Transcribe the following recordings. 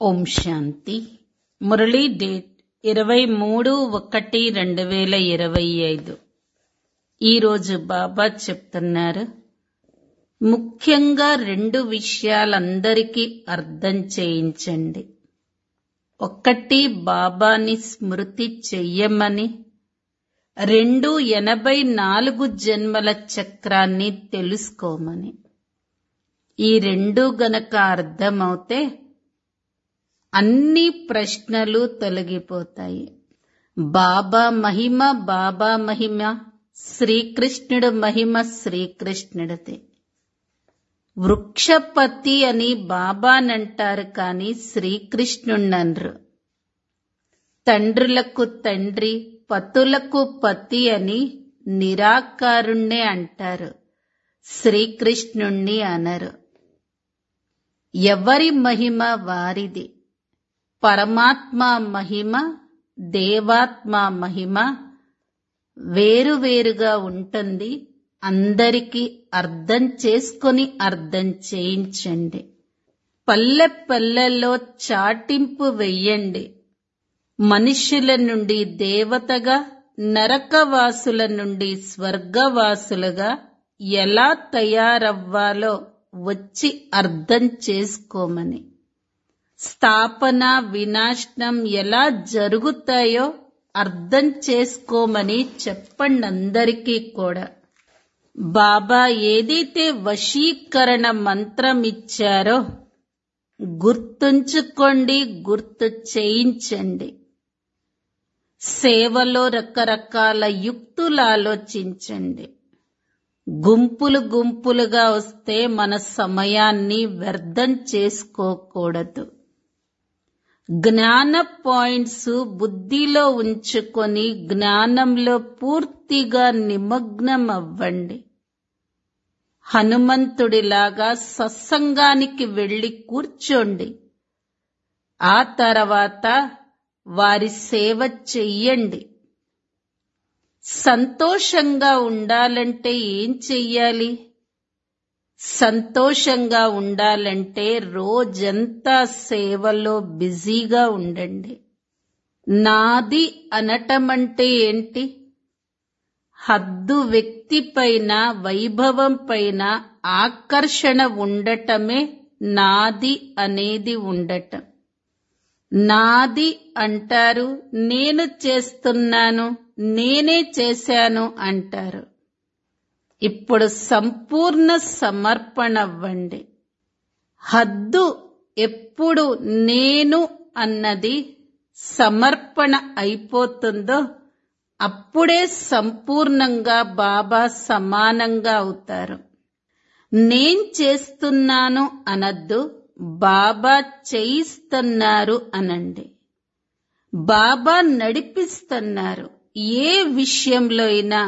ఓం శాంతి Murali date ఇరవై మూడు ఒకటి రెండు వేల ఇరవై ఐదు ఈరోజు బాబా చెప్తున్నారు ముఖ్యంగా రెండు విషయాలందరికీ అర్థం చేయించండి ఒక్కటి బాబాని స్మృతి చెయ్యమని రెండు ఎనభై నాలుగు జన్మల చక్రాన్ని తెలుసుకోమని ఈ రెండు గనక అర్థమవుతే అన్ని ప్రశ్నలు తొలగిపోతాయి బాబా మహిమ బాబా మహిమ శ్రీకృష్ణుడు మహిమ శ్రీకృష్ణుడిదే వృక్షపతి అని బాబానంటారు కాని శ్రీకృష్ణుణ్ణనరు తండ్రులకు తండ్రి పతులకు పతి అని నిరాకారుణ్ణే అంటారు శ్రీకృష్ణుణ్ణి అనరు ఎవరి మహిమ వారిది పరమాత్మ మహిమ దేవాత్మ మహిమ వేరువేరుగా ఉంటుంది అందరికీ అర్థం చేసుకొని అర్థం చేయించండి పల్లె పల్లెల్లో చాటింపు వెయ్యండి మనుషుల నుండి దేవతగా నరకవాసుల నుండి స్వర్గవాసులుగా ఎలా తయారవ్వాలో వచ్చి అర్థం చేసుకోమని స్థాపన వినాశనం ఎలా జరుగుతాయో అర్థం చేసుకోమని చెప్పండి అందరికీ కూడా బాబా ఏదైతే వశీకరణ మంత్రం ఇచ్చారో గుర్తుంచుకోండి గుర్తు చేయించండి సేవలో రకరకాల యుక్తులు ఆలోచించండి గుంపులు గుంపులుగా వస్తే మన సమయాన్ని వ్యర్థం చేసుకోకూడదు జ్ఞాన పాయింట్స్ బుద్ధిలో ఉంచుకొని జ్ఞానంలో పూర్తిగా నిమగ్నం అవ్వండి హనుమంతుడిలాగా సత్సంగానికి వెళ్లి కూర్చోండి ఆ తర్వాత వారి సేవ చెయ్యండి సంతోషంగా ఉండాలంటే ఏం చెయ్యాలి సంతోషంగా ఉండాలంటే రోజంతా సేవలో బిజీగా ఉండండి నాది అనటం అంటే ఏంటి హద్దు వ్యక్తి పైన వైభవం పైన ఆకర్షణ ఉండటమే నాది అనేది ఉండటం నాది అంటారు నేను చేస్తున్నాను నేనే చేశాను అంటారు ఇప్పుడు సంపూర్ణ సమర్పణ అవ్వండి హద్దు ఎప్పుడు నేను అన్నది సమర్పణ అయిపోతుందో అప్పుడే సంపూర్ణంగా బాబా సమానంగా అవుతారు నేను చేస్తున్నాను అనద్దు బాబా చేయిస్తున్నారు అనండి బాబా నడిపిస్తున్నారు ఏ విషయంలో అయినా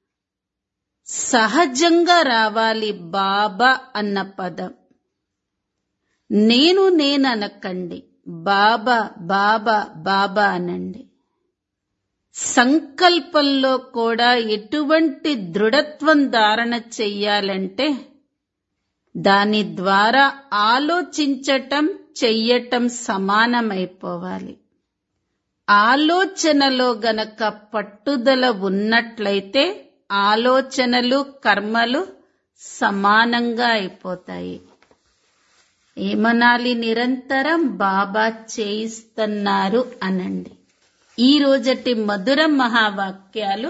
సహజంగా రావాలి బాబా అన్న పదం నేను నేననకండి బాబా బాబా బాబా అనండి సంకల్పంలో కూడా ఎటువంటి దృఢత్వం ధారణ చెయ్యాలంటే దాని ద్వారా ఆలోచించటం చెయ్యటం సమానమైపోవాలి ఆలోచనలో గనక పట్టుదల ఉన్నట్లయితే ఆలోచనలు కర్మలు సమానంగా అయిపోతాయి ఏమనాలి నిరంతరం బాబా చేయిస్తున్నారు అనండి ఈ రోజటి మధుర మహావాక్యాలు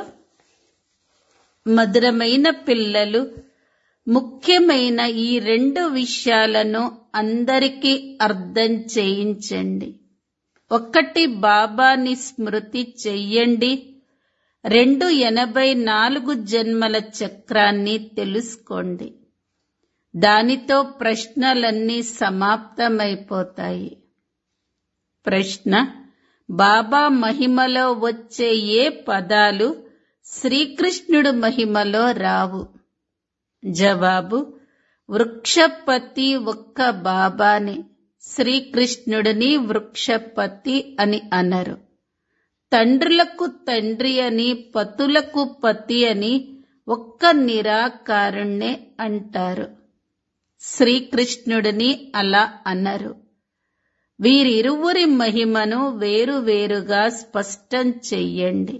మధురమైన పిల్లలు ముఖ్యమైన ఈ రెండు విషయాలను అందరికీ అర్థం చేయించండి ఒక్కటి బాబాని స్మృతి చెయ్యండి రెండు ఎనభై నాలుగు జన్మల చక్రాన్ని తెలుసుకోండి దానితో ప్రశ్నలన్నీ సమాప్తమైపోతాయి ప్రశ్న బాబా మహిమలో వచ్చే ఏ పదాలు శ్రీకృష్ణుడు మహిమలో రావు జవాబు వృక్షపతి ఒక్క బాబాని శ్రీకృష్ణుడిని వృక్షపతి అని అనరు తండ్రులకు తండ్రి అని పతులకు పతి అని ఒక్క నిరాకారుణ్ణే అంటారు శ్రీకృష్ణుడిని అలా అన్నారు వీరిరువురి మహిమను వేరువేరుగా స్పష్టం చెయ్యండి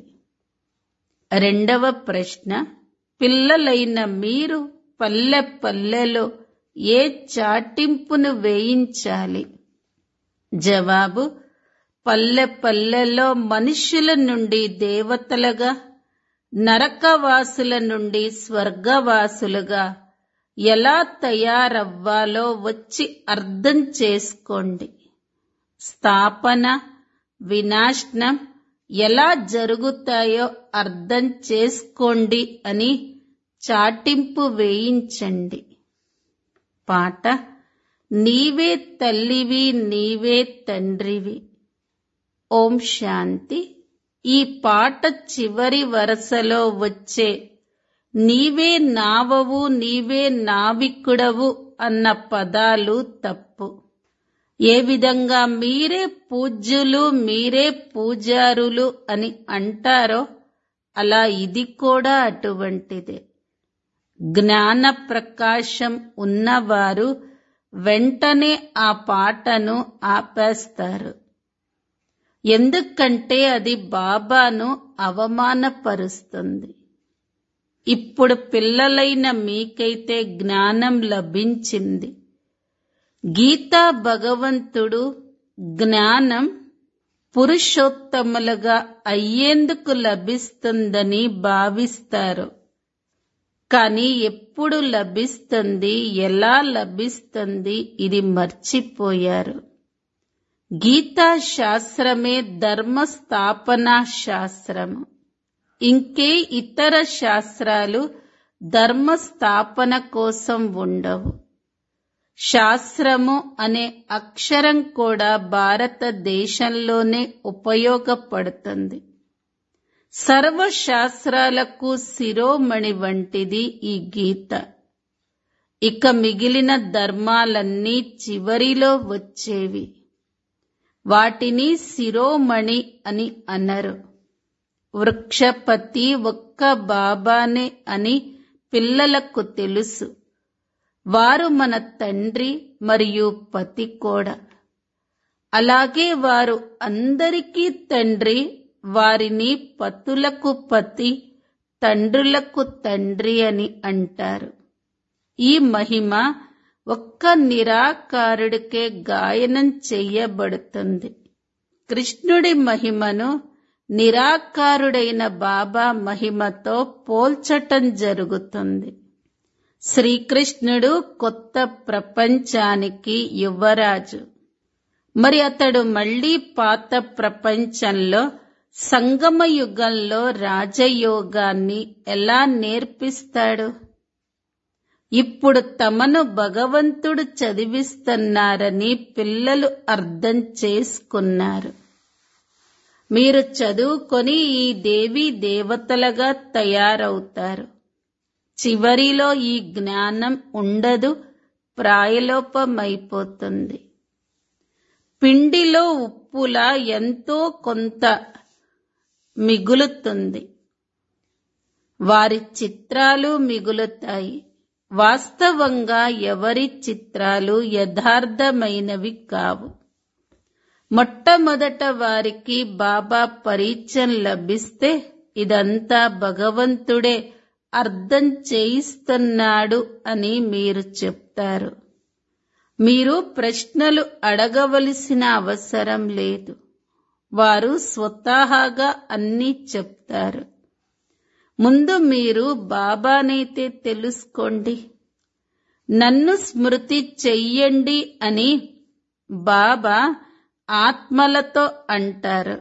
రెండవ ప్రశ్న పిల్లలైన మీరు పల్లె పల్లెలో ఏ చాటింపును వేయించాలి జవాబు పల్లె పల్లెలో మనుషుల నుండి దేవతలుగా నరకవాసుల నుండి స్వర్గవాసులుగా ఎలా తయారవ్వాలో వచ్చి అర్థం చేసుకోండి స్థాపన వినాశనం ఎలా జరుగుతాయో అర్థం చేసుకోండి అని చాటింపు వేయించండి పాట నీవే తల్లివి నీవే తండ్రివి ఓం శాంతి ఈ పాట చివరి వరసలో వచ్చే నీవే నావవు నీవే నావికుడవు అన్న పదాలు తప్పు ఏ విధంగా మీరే పూజ్యులు మీరే పూజారులు అని అంటారో అలా ఇది కూడా అటువంటిదే జ్ఞాన ప్రకాశం ఉన్నవారు వెంటనే ఆ పాటను ఆపేస్తారు ఎందుకంటే అది బాబాను అవమానపరుస్తుంది ఇప్పుడు పిల్లలైన మీకైతే జ్ఞానం లభించింది గీతా భగవంతుడు జ్ఞానం పురుషోత్తములుగా అయ్యేందుకు లభిస్తుందని భావిస్తారు కానీ ఎప్పుడు లభిస్తుంది ఎలా లభిస్తుంది ఇది మర్చిపోయారు గీతా శాస్త్రమే ధర్మ స్థాపనా శాస్త్రము ఇంకే ఇతర శాస్త్రాలు ధర్మ స్థాపన కోసం ఉండవు శాస్త్రము అనే అక్షరం కూడా భారతదేశంలోనే ఉపయోగపడుతుంది సర్వ శాస్త్రాలకు శిరోమణి వంటిది ఈ గీత ఇక మిగిలిన ధర్మాలన్నీ చివరిలో వచ్చేవి వాటిని శిరోమణి అని అనరు వృక్షపతి ఒక్క బాబానే అని పిల్లలకు తెలుసు వారు మన తండ్రి మరియు పతి కూడా అలాగే వారు అందరికీ తండ్రి వారిని పతులకు పతి తండ్రులకు తండ్రి అని అంటారు ఈ మహిమ ఒక్క నిరాకారుడికే గాయనం చెయ్యబడుతుంది కృష్ణుడి మహిమను నిరాకారుడైన బాబా మహిమతో పోల్చటం జరుగుతుంది శ్రీకృష్ణుడు కొత్త ప్రపంచానికి యువరాజు మరి అతడు మళ్లీ పాత ప్రపంచంలో సంగమ యుగంలో రాజయోగాన్ని ఎలా నేర్పిస్తాడు ఇప్పుడు తమను భగవంతుడు చదివిస్తున్నారని పిల్లలు అర్థం చేసుకున్నారు మీరు చదువుకొని ఈ దేవీ దేవతలుగా తయారవుతారు చివరిలో ఈ జ్ఞానం ఉండదు ప్రాయలోపమైపోతుంది పిండిలో ఉప్పులా ఎంతో కొంత మిగులుతుంది వారి చిత్రాలు మిగులుతాయి వాస్తవంగా ఎవరి చిత్రాలు యథార్థమైనవి కావు మొట్టమొదట వారికి బాబా పరిచయం లభిస్తే ఇదంతా భగవంతుడే అర్థం చేయిస్తున్నాడు అని మీరు చెప్తారు మీరు ప్రశ్నలు అడగవలసిన అవసరం లేదు వారు స్వతహాగా అన్నీ చెప్తారు ముందు మీరు బాబానైతే తెలుసుకోండి నన్ను స్మృతి చెయ్యండి అని బాబా ఆత్మలతో అంటారు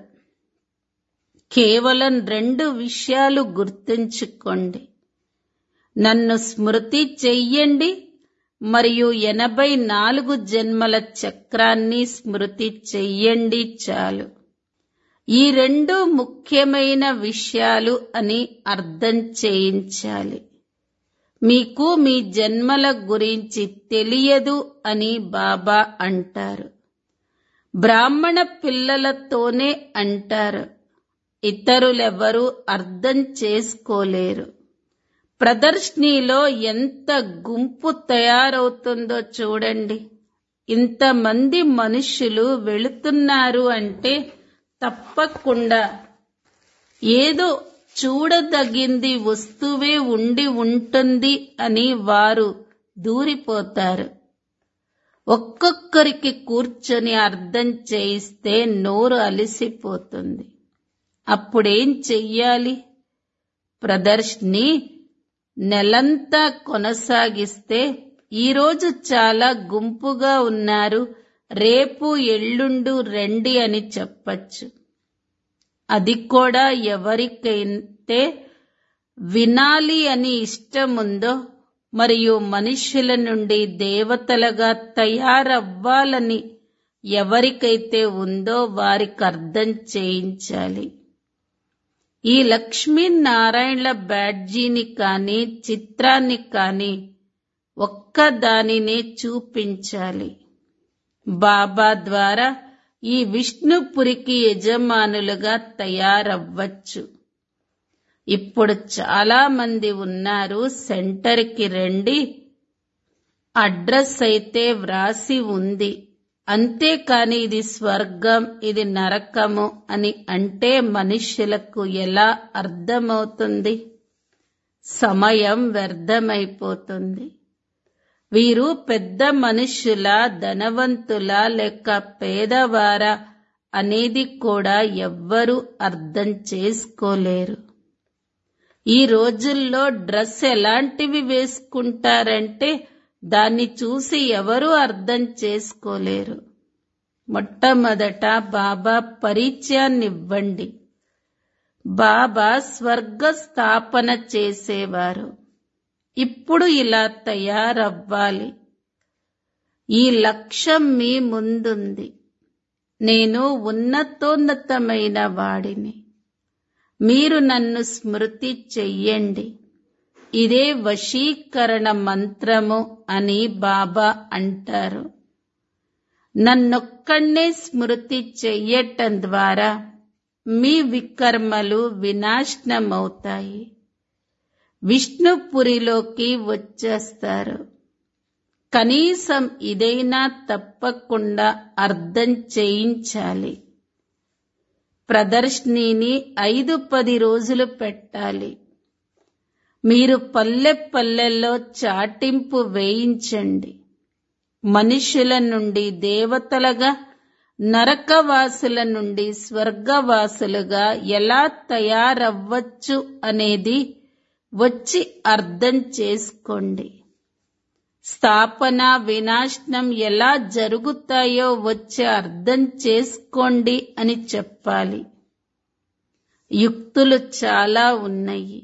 కేవలం రెండు విషయాలు గుర్తుంచుకోండి నన్ను స్మృతి చెయ్యండి మరియు ఎనభై నాలుగు జన్మల చక్రాన్ని స్మృతి చెయ్యండి చాలు ఈ రెండు ముఖ్యమైన విషయాలు అని అర్థం చేయించాలి మీకు మీ జన్మల గురించి తెలియదు అని బాబా అంటారు బ్రాహ్మణ పిల్లలతోనే అంటారు ఇతరులెవరూ అర్థం చేసుకోలేరు ప్రదర్శనలో ఎంత గుంపు తయారవుతుందో చూడండి ఇంతమంది మనుషులు వెళుతున్నారు అంటే తప్పకుండా ఏదో చూడదగింది వస్తువే ఉండి ఉంటుంది అని వారు దూరిపోతారు ఒక్కొక్కరికి కూర్చొని అర్థం చేయిస్తే నోరు అలసిపోతుంది అప్పుడేం చెయ్యాలి ప్రదర్శిని నెలంతా కొనసాగిస్తే ఈరోజు చాలా గుంపుగా ఉన్నారు రేపు ఎల్లుండు రండి అని చెప్పచ్చు అది కూడా ఎవరికైతే వినాలి అని ఇష్టముందో మరియు మనుష్యుల నుండి దేవతలుగా తయారవ్వాలని ఎవరికైతే ఉందో వారికి అర్థం చేయించాలి ఈ లక్ష్మీనారాయణల బ్యాడ్జీని కానీ చిత్రాన్ని కానీ ఒక్క దానినే చూపించాలి బాబా ద్వారా ఈ విష్ణుపురికి యజమానులుగా తయారవ్వచ్చు ఇప్పుడు చాలా మంది ఉన్నారు సెంటర్కి రండి అడ్రస్ అయితే వ్రాసి ఉంది అంతేకాని ఇది స్వర్గం ఇది నరకము అని అంటే మనుష్యులకు ఎలా అర్థమవుతుంది సమయం వ్యర్థమైపోతుంది వీరు పెద్ద మనుష్యుల ధనవంతుల లేక పేదవారా అనేది కూడా ఎవ్వరూ అర్థం చేసుకోలేరు ఈ రోజుల్లో డ్రెస్ ఎలాంటివి వేసుకుంటారంటే దాన్ని చూసి ఎవరూ అర్థం చేసుకోలేరు మొట్టమొదట బాబా పరిచయాన్నివ్వండి బాబా స్వర్గ స్థాపన చేసేవారు ఇప్పుడు ఇలా తయారవ్వాలి ఈ లక్ష్యం మీ ముందుంది నేను ఉన్నతోన్నతమైన వాడిని మీరు నన్ను స్మృతి చెయ్యండి ఇదే వశీకరణ మంత్రము అని బాబా అంటారు నన్నొక్కడే స్మృతి చెయ్యటం ద్వారా మీ వికర్మలు వినాశనమవుతాయి విష్ణుపురిలోకి వచ్చేస్తారు కనీసం ఇదైనా తప్పకుండా అర్థం చేయించాలి ప్రదర్శనని ఐదు పది రోజులు పెట్టాలి మీరు పల్లె పల్లెల్లో చాటింపు వేయించండి మనుషుల నుండి దేవతలుగా నరకవాసుల నుండి స్వర్గవాసులుగా ఎలా తయారవ్వచ్చు అనేది వచ్చి అర్థం చేసుకోండి స్థాపన వినాశనం ఎలా జరుగుతాయో వచ్చి అర్థం చేసుకోండి అని చెప్పాలి యుక్తులు చాలా ఉన్నాయి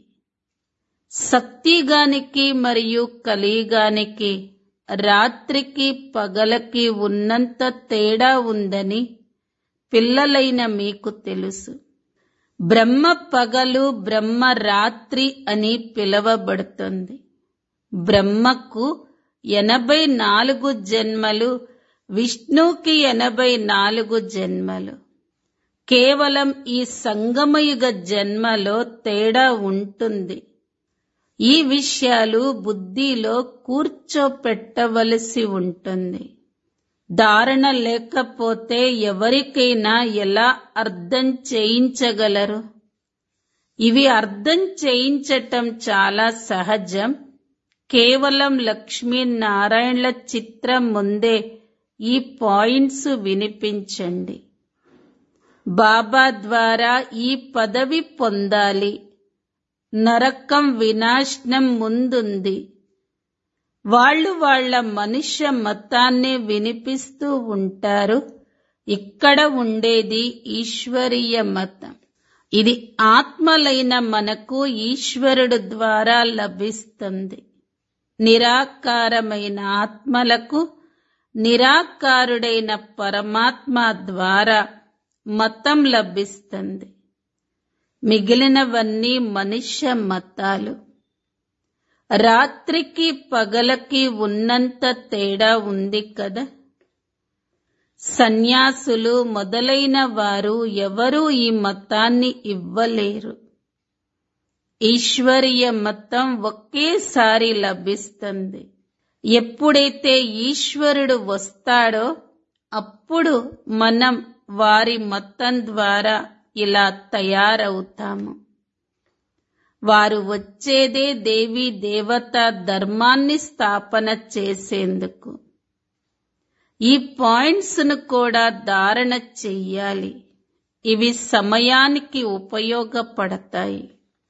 సత్యగానికి మరియు కలిగానికి రాత్రికి పగలకి ఉన్నంత తేడా ఉందని పిల్లలైన మీకు తెలుసు బ్రహ్మ పగలు బ్రహ్మ రాత్రి అని పిలవబడుతుంది బ్రహ్మకు ఎనభై నాలుగు జన్మలు విష్ణుకి ఎనభై నాలుగు జన్మలు కేవలం ఈ సంగమయుగ జన్మలో తేడా ఉంటుంది ఈ విషయాలు బుద్ధిలో కూర్చోపెట్టవలసి ఉంటుంది ధారణ లేకపోతే ఎవరికైనా ఎలా అర్థం చేయించగలరు ఇవి అర్థం చేయించటం చాలా సహజం కేవలం లక్ష్మీనారాయణల చిత్రం ముందే ఈ పాయింట్స్ వినిపించండి బాబా ద్వారా ఈ పదవి పొందాలి నరకం వినాశనం ముందుంది వాళ్ళు వాళ్ళ మనుష్య మతాన్ని వినిపిస్తూ ఉంటారు ఇక్కడ ఉండేది ఈశ్వరీయ మతం ఇది ఆత్మలైన మనకు ఈశ్వరుడు ద్వారా లభిస్తుంది నిరాకారమైన ఆత్మలకు నిరాకారుడైన పరమాత్మ ద్వారా మతం లభిస్తుంది మిగిలినవన్నీ మనుష్య మతాలు రాత్రికి పగలకి ఉన్నంత తేడా ఉంది కదా సన్యాసులు మొదలైన వారు ఎవరూ ఈ మతాన్ని ఇవ్వలేరు ఈశ్వరీయ మతం ఒకేసారి లభిస్తుంది ఎప్పుడైతే ఈశ్వరుడు వస్తాడో అప్పుడు మనం వారి మతం ద్వారా ఇలా తయారవుతాము వారు వచ్చేదే దేవి దేవత ధర్మాన్ని స్థాపన చేసేందుకు ఈ పాయింట్స్ ను కూడా ధారణ చెయ్యాలి ఇవి సమయానికి ఉపయోగపడతాయి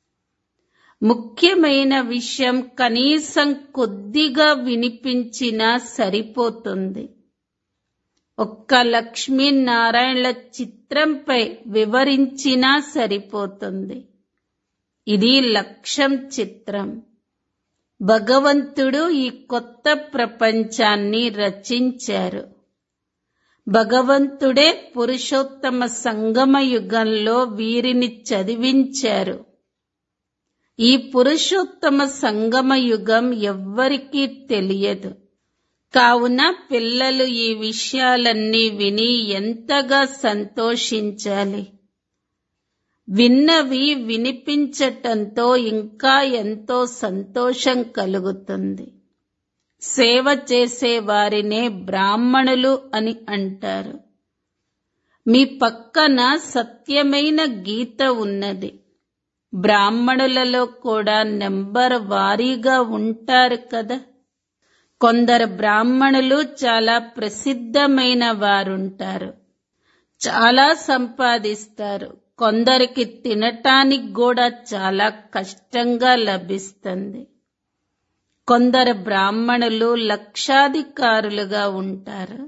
ముఖ్యమైన విషయం కనీసం కొద్దిగా వినిపించినా సరిపోతుంది ఒక్క లక్ష్మీనారాయణల చిత్రంపై వివరించినా సరిపోతుంది ఇది లక్ష్యం చిత్రం భగవంతుడు ఈ కొత్త ప్రపంచాన్ని రచించారు భగవంతుడే పురుషోత్తమ సంగమ యుగంలో వీరిని చదివించారు ఈ పురుషోత్తమ సంగమ యుగం ఎవ్వరికీ తెలియదు కావున పిల్లలు ఈ విషయాలన్నీ విని ఎంతగా సంతోషించాలి విన్నవి వినిపించటంతో ఇంకా ఎంతో సంతోషం కలుగుతుంది సేవ చేసే వారినే బ్రాహ్మణులు అని అంటారు మీ పక్కన సత్యమైన గీత ఉన్నది బ్రాహ్మణులలో కూడా నెంబర్ వారీగా ఉంటారు కదా కొందరు బ్రాహ్మణులు చాలా ప్రసిద్ధమైన వారుంటారు చాలా సంపాదిస్తారు కొందరికి తినటానికి కూడా చాలా కష్టంగా లభిస్తుంది కొందరు బ్రాహ్మణులు లక్షాధికారులుగా ఉంటారు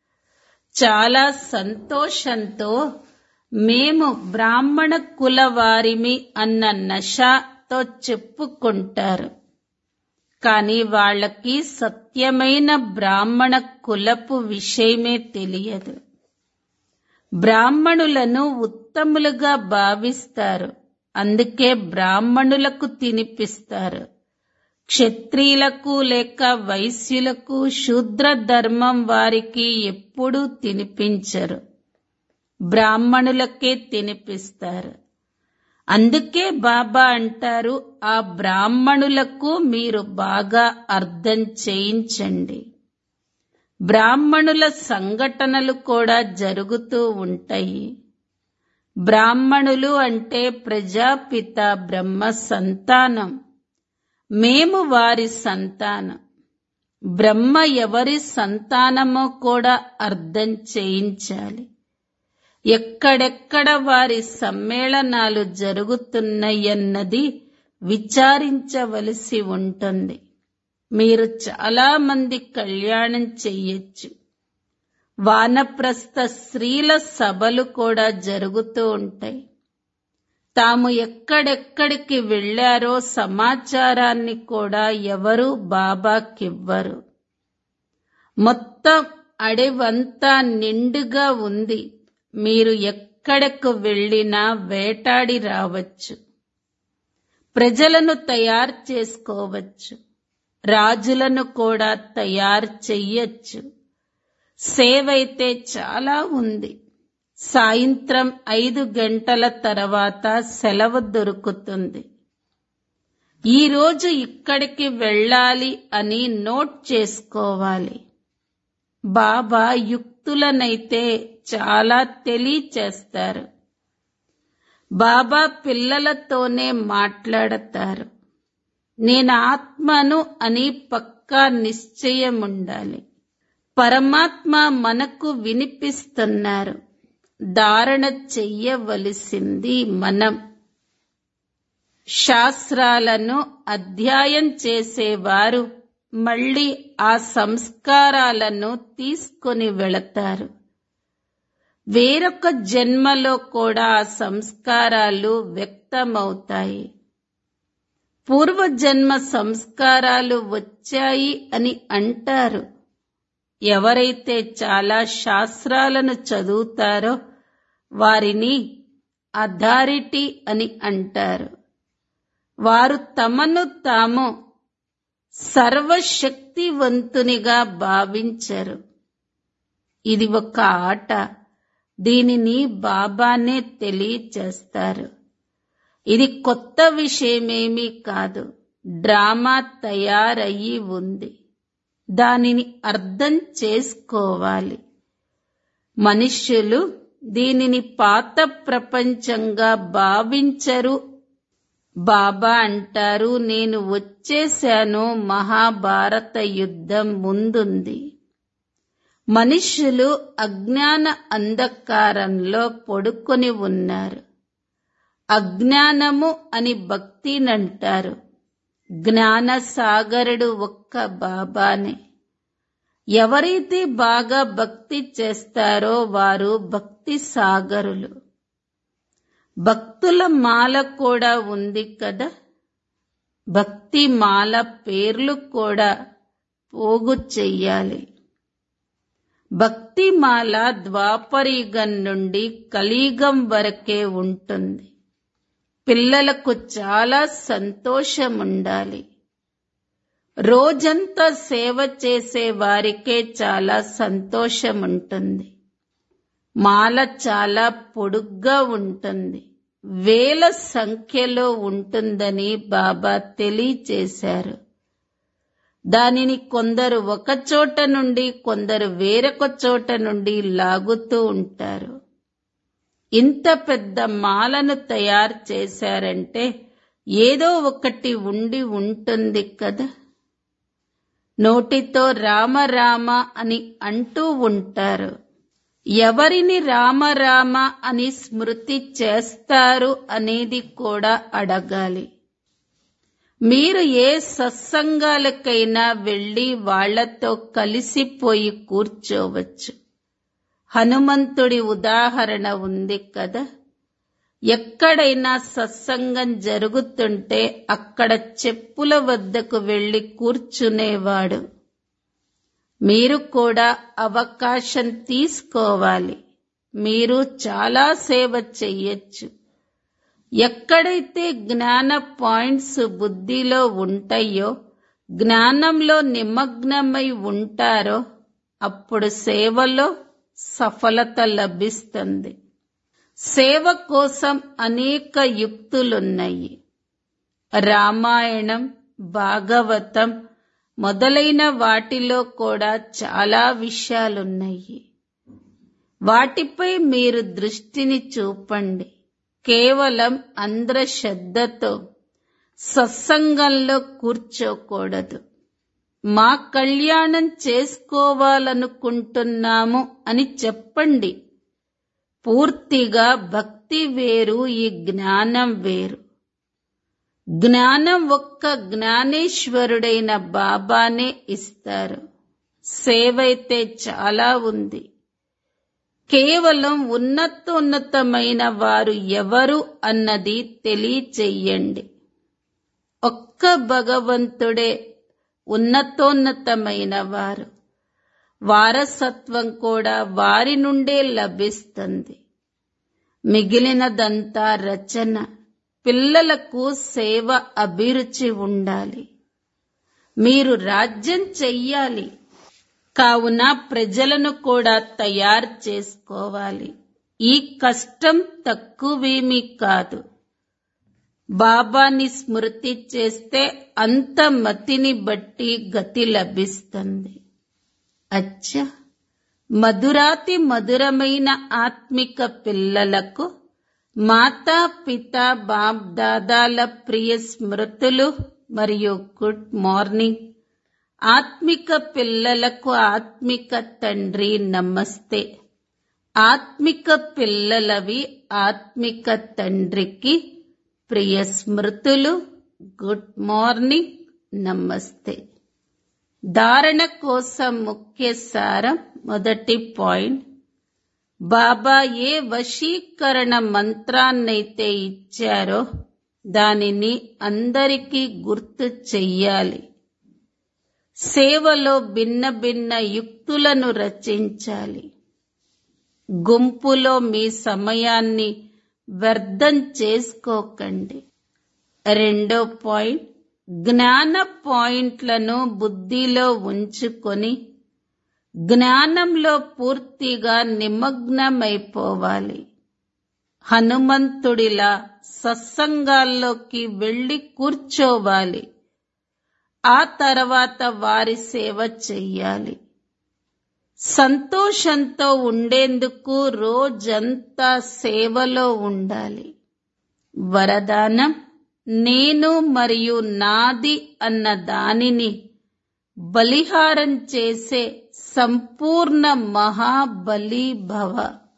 చాలా సంతోషంతో మేము బ్రాహ్మణ కుల వారిమి అన్న నషతో చెప్పుకుంటారు కానీ వాళ్ళకి సత్యమైన బ్రాహ్మణ కులపు విషయమే తెలియదు బ్రాహ్మణులను ఉత్తములుగా భావిస్తారు అందుకే బ్రాహ్మణులకు తినిపిస్తారు క్షత్రియులకు లేక వైశ్యులకు శూద్ర ధర్మం వారికి ఎప్పుడూ తినిపించరు బ్రాహ్మణులకే తినిపిస్తారు అందుకే బాబా అంటారు ఆ బ్రాహ్మణులకు మీరు బాగా అర్థం చేయించండి బ్రాహ్మణుల సంఘటనలు కూడా జరుగుతూ ఉంటాయి బ్రాహ్మణులు అంటే ప్రజాపిత బ్రహ్మ సంతానం మేము వారి సంతానం బ్రహ్మ ఎవరి సంతానమో కూడా అర్థం చేయించాలి ఎక్కడెక్కడ వారి సమ్మేళనాలు జరుగుతున్నాయన్నది విచారించవలసి ఉంటుంది మీరు చాలా మంది కళ్యాణం చెయ్యొచ్చు వానప్రస్థ స్త్రీల సభలు కూడా జరుగుతూ ఉంటాయి తాము ఎక్కడెక్కడికి వెళ్లారో సమాచారాన్ని కూడా ఎవరు బాబాకివ్వరు మొత్తం అడవంతా నిండుగా ఉంది మీరు ఎక్కడకు వెళ్ళినా వేటాడి రావచ్చు ప్రజలను తయారు చేసుకోవచ్చు రాజులను కూడా తయారు చెయ్యొచ్చు సేవైతే చాలా ఉంది సాయంత్రం ఐదు గంటల తర్వాత సెలవు దొరుకుతుంది ఈ రోజు ఇక్కడికి వెళ్ళాలి అని నోట్ చేసుకోవాలి బాబా యుక్తులనైతే చాలా తెలియచేస్తారు బాబా పిల్లలతోనే మాట్లాడతారు నేను ఆత్మను అని పక్కా నిశ్చయం ఉండాలి పరమాత్మ మనకు వినిపిస్తున్నారు ధారణ చెయ్యవలసింది మనం శాస్త్రాలను అధ్యాయం చేసేవారు మళ్ళీ ఆ సంస్కారాలను తీసుకొని వెళతారు వేరొక జన్మలో కూడా ఆ సంస్కారాలు వ్యక్తమవుతాయి పూర్వజన్మ సంస్కారాలు వచ్చాయి అని అంటారు ఎవరైతే చాలా శాస్త్రాలను చదువుతారో వారిని అథారిటీ అని అంటారు వారు తమను తాము సర్వశక్తివంతునిగా భావించరు ఇది ఒక ఆట దీనిని బాబానే తెలియచేస్తారు ఇది కొత్త విషయమేమీ కాదు డ్రామా తయారయ్యి ఉంది దానిని అర్థం చేసుకోవాలి మనుష్యులు దీనిని పాత ప్రపంచంగా భావించరు బాబా అంటారు నేను వచ్చేశాను మహాభారత యుద్ధం ముందుంది మనుష్యులు అజ్ఞాన అంధకారంలో పడుకొని ఉన్నారు అజ్ఞానము అని భక్తినంటారు జ్ఞాన సాగరుడు ఒక్క బాబానే ఎవరైతే బాగా భక్తి చేస్తారో వారు భక్తి సాగరులు భక్తుల మాల కూడా ఉంది కదా భక్తి మాల పేర్లు కూడా పోగు చెయ్యాలి భక్తి మాల ద్వాపరయుగం నుండి కలియుగం వరకే ఉంటుంది పిల్లలకు చాలా సంతోషం ఉండాలి రోజంతా సేవ చేసే వారికే చాలా సంతోషం ఉంటుంది మాల చాలా పొడుగ్గా ఉంటుంది వేల సంఖ్యలో ఉంటుందని బాబా తెలియచేశారు దానిని కొందరు ఒక చోట నుండి కొందరు వేరొక చోట నుండి లాగుతూ ఉంటారు ఇంత పెద్ద మాలను తయారు చేశారంటే ఏదో ఒకటి ఉండి ఉంటుంది కదా నోటితో రామ రామ అని అంటూ ఉంటారు ఎవరిని రామ రామ అని స్మృతి చేస్తారు అనేది కూడా అడగాలి మీరు ఏ సత్సంగాలకైనా వెళ్ళి వాళ్లతో కలిసిపోయి కూర్చోవచ్చు హనుమంతుడి ఉదాహరణ ఉంది కదా ఎక్కడైనా సత్సంగం జరుగుతుంటే అక్కడ చెప్పుల వద్దకు వెళ్లి కూర్చునేవాడు మీరు కూడా అవకాశం తీసుకోవాలి మీరు చాలా సేవ చెయ్యొచ్చు ఎక్కడైతే జ్ఞాన పాయింట్స్ బుద్ధిలో ఉంటాయో జ్ఞానంలో నిమగ్నమై ఉంటారో అప్పుడు సేవలో సఫలత లభిస్తుంది సేవ కోసం అనేక యుక్తులున్నాయి రామాయణం భాగవతం మొదలైన వాటిలో కూడా చాలా విషయాలున్నాయి వాటిపై మీరు దృష్టిని చూపండి కేవలం అంధ్రశ్రద్ధతో సత్సంగంలో కూర్చోకూడదు మా కళ్యాణం చేసుకోవాలనుకుంటున్నాము అని చెప్పండి పూర్తిగా భక్తి వేరు ఈ జ్ఞానం వేరు జ్ఞానం ఒక్క జ్ఞానేశ్వరుడైన బాబానే ఇస్తారు సేవైతే చాలా ఉంది కేవలం ఉన్నతోన్నతమైన వారు ఎవరు అన్నది తెలియచెయ్యండి ఒక్క భగవంతుడే ఉన్నతోన్నతమైన వారు వారసత్వం కూడా వారి నుండే లభిస్తుంది మిగిలినదంతా రచన పిల్లలకు సేవ అభిరుచి ఉండాలి మీరు రాజ్యం చెయ్యాలి కావున ప్రజలను కూడా తయారు చేసుకోవాలి ఈ కష్టం తక్కువేమీ కాదు బాబాని స్మృతి చేస్తే అంత మతిని బట్టి గతి లభిస్తుంది అచ్చా మధురాతి మధురమైన ఆత్మిక పిల్లలకు మాతా పిత బాప్ దాదాల ప్రియ స్మృతులు మరియు గుడ్ మార్నింగ్ ఆత్మిక పిల్లలకు ఆత్మిక తండ్రి నమస్తే ఆత్మిక పిల్లలవి ఆత్మిక తండ్రికి ప్రియ స్మృతులు గుడ్ మార్నింగ్ నమస్తే ధారణ కోసం ముఖ్య సారం మొదటి పాయింట్ బాబా ఏ వశీకరణ మంత్రాన్నైతే ఇచ్చారో దానిని అందరికీ గుర్తు చెయ్యాలి సేవలో భిన్న భిన్న యుక్తులను రచించాలి గుంపులో మీ సమయాన్ని వ్యర్థం చేసుకోకండి రెండో పాయింట్ జ్ఞాన పాయింట్లను బుద్ధిలో ఉంచుకొని జ్ఞానంలో పూర్తిగా నిమగ్నమైపోవాలి హనుమంతుడిలా సత్సంగాల్లోకి వెళ్లి కూర్చోవాలి ఆ తర్వాత వారి సేవ చెయ్యాలి సంతోషంతో ఉండేందుకు రోజంతా సేవలో ఉండాలి వరదానం నేను మరియు నాది అన్న దానిని బలిహారం చేసే సంపూర్ణ మహాబలి భవ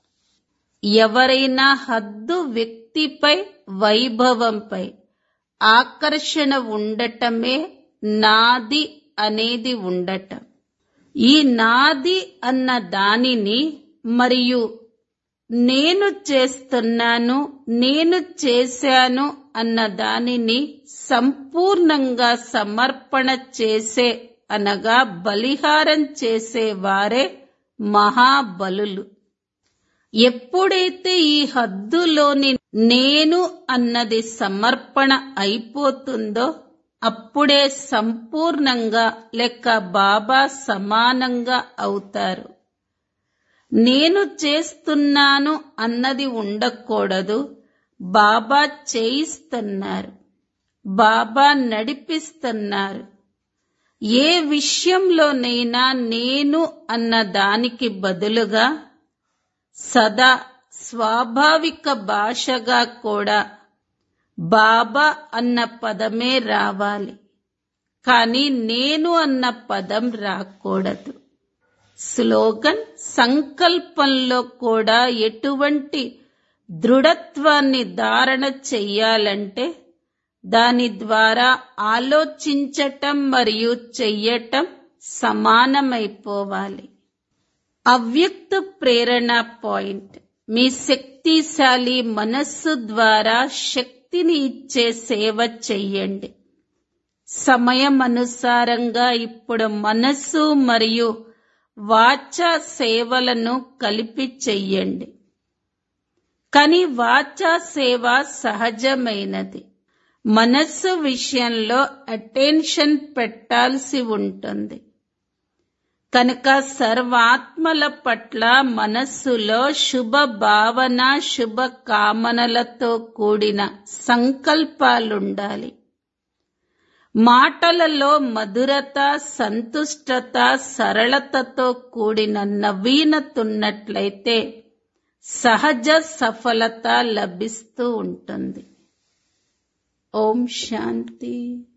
ఎవరైనా హద్దు వ్యక్తిపై వైభవంపై ఆకర్షణ ఉండటమే నాది అనేది ఉండటం ఈ నాది అన్న దానిని మరియు నేను చేస్తున్నాను నేను చేశాను అన్న దానిని సంపూర్ణంగా సమర్పణ చేసే అనగా బలిహారం చేసే వారే మహాబలులు ఎప్పుడైతే ఈ హద్దులోని నేను అన్నది సమర్పణ అయిపోతుందో అప్పుడే సంపూర్ణంగా లేక బాబా సమానంగా అవుతారు నేను చేస్తున్నాను అన్నది ఉండకూడదు బాబా చేయిస్తున్నారు బాబా నడిపిస్తున్నారు ఏ విషయంలోనైనా నేను అన్న దానికి బదులుగా సదా స్వాభావిక భాషగా కూడా బాబా అన్న పదమే రావాలి కానీ నేను అన్న పదం రాకూడదు స్లోగన్ సంకల్పంలో కూడా ఎటువంటి దృఢత్వాన్ని ధారణ చెయ్యాలంటే దాని ద్వారా ఆలోచించటం మరియు చెయ్యటం సమానమైపోవాలి అవ్యక్త ప్రేరణ పాయింట్ మీ శక్తిశాలి మనస్సు ద్వారా శక్తిని ఇచ్చే సేవ చెయ్యండి సమయం అనుసారంగా ఇప్పుడు మనస్సు మరియు వాచా సేవలను కలిపి చెయ్యండి కానీ వాచా సేవ సహజమైనది మనస్సు విషయంలో అటెన్షన్ పెట్టాల్సి ఉంటుంది కనుక సర్వాత్మల పట్ల మనస్సులో శుభ భావన శుభ కామనలతో కూడిన సంకల్పాలుండాలి మాటలలో మధురత సంతుష్టత సరళతతో కూడిన నవీనతున్నట్లయితే సహజ సఫలత లభిస్తూ ఉంటుంది ఓం శాంతి